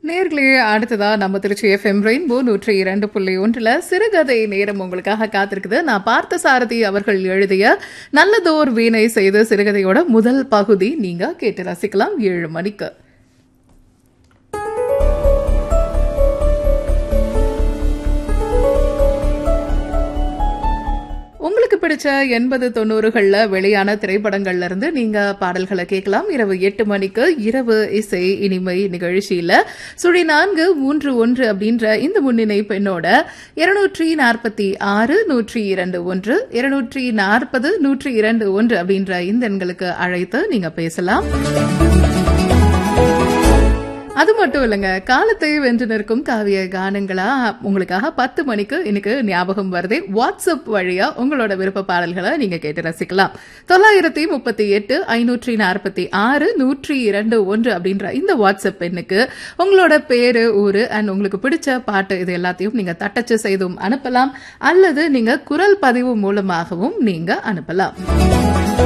நேர்களே அடுத்ததா நம்ம திருச்சி எஃப்எம் ரெயின்போ நூற்றி இரண்டு புள்ளி ஒன்றுல சிறுகதை நேரம் உங்களுக்காக காத்திருக்குது நான் பார்த்த சாரதி அவர்கள் எழுதிய நல்லதோர் வீணை செய்த சிறுகதையோட முதல் பகுதி நீங்க கேட்டு ரசிக்கலாம் ஏழு மணிக்கு உங்களுக்கு பிடிச்ச எண்பது தொண்ணூறுகள்ல வெளியான திரைப்படங்கள்ல இருந்து நீங்க பாடல்களை கேட்கலாம் இரவு எட்டு மணிக்கு இரவு இசை இனிமை நிகழ்ச்சியில சுழி நான்கு மூன்று ஒன்று அப்படின்ற இந்த முன்னிணை பெண்ணோட இருநூற்றி நாற்பத்தி ஆறு நூற்றி இரண்டு ஒன்று இருநூற்றி நாற்பது நூற்றி இரண்டு ஒன்று அப்படின்ற இந்த எண்களுக்கு அழைத்து நீங்க பேசலாம் அது மட்டும் இல்லைங்க காலத்தை வென்று நிற்கும் காவிய கானங்களா உங்களுக்காக பத்து மணிக்கு இன்னைக்கு ஞாபகம் வருதே வாட்ஸ்அப் வழியா உங்களோட விருப்ப பாடல்களை நீங்க கேட்டு ரசிக்கலாம் தொள்ளாயிரத்தி முப்பத்தி எட்டு ஐநூற்றி நாற்பத்தி ஆறு நூற்றி இரண்டு ஒன்று அப்படின்ற இந்த வாட்ஸ்அப் எண்ணுக்கு உங்களோட பேரு ஊரு அண்ட் உங்களுக்கு பிடிச்ச பாட்டு இது எல்லாத்தையும் நீங்க தட்டச்சு செய்தும் அனுப்பலாம் அல்லது நீங்க குரல் பதிவு மூலமாகவும் நீங்க அனுப்பலாம்